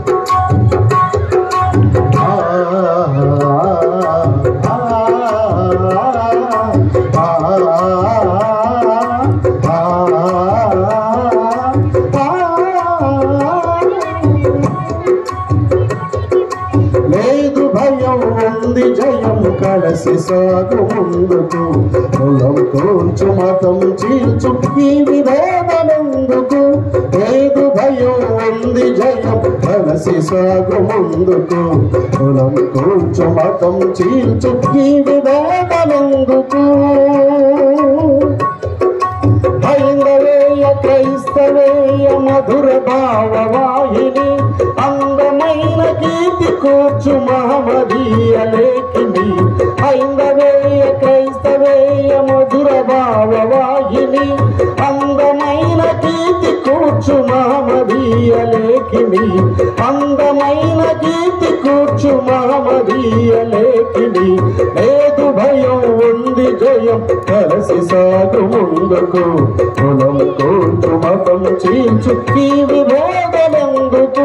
లేదు భయం ఉంది జయం కలిసి సాగు ముందుకు కులం కూర్చు మతం చీల్చు ఈ విభేదమెందుకు లేదు భయం ఉంది జయం కలిసి సాగు ముందుకు కులం కూర్చు మతం చీల్చు ఈ విభేదమెందుకు హైందవేయ క్రైస్తవేయ మధుర భావవాహిని అందమైన కీర్తి కూర్చు మహమదీయ లేఖిని హైందవేయ క్రైస్తవేయ మధుర భావవాహిని అందమైన కీర్తి కూర్చు మహమదీయ లేఖిని అందమైన కీర్తి కూర్చు మహమదీయ లేఖిని లేదు భయం ఉంది జయం కలిసి సాగు ముందుకు కులం కూర్చు మతం చీల్చు ఈ విభేదమెందుకు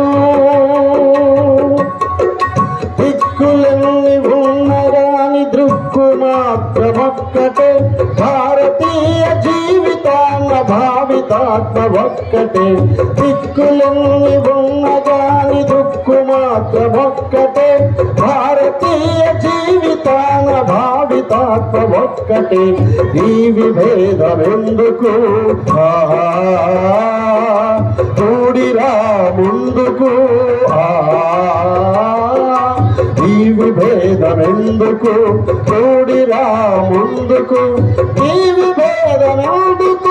దిక్కులన్నీ ఉన్నరాని దృక్కు మాత్రమొక్కటే భారతీయ జీవితాన్న భావితాత్మ ఒక్కటే దిక్కులన్నీ ఉన్నగాని దుక్కు మాత్రమొక్కటే భారతీయ జీవితాన భావితాత్మ ఒక్కటే ఈ విభేదమెందుకు ఆహా కూడిరా ముందుకు ఆహా ఈ విభేదమెందుకు కూడిరా ముందుకు ఈ విభేదమెందుకు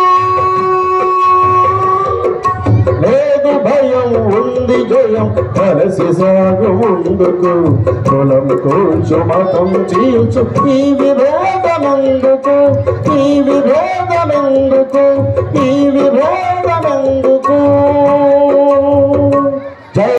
లేదు భయం ఉంది జయం కలిసి సాగు ముందుకు కులం కూర్చు మతం చీల్చు ఈ విభేద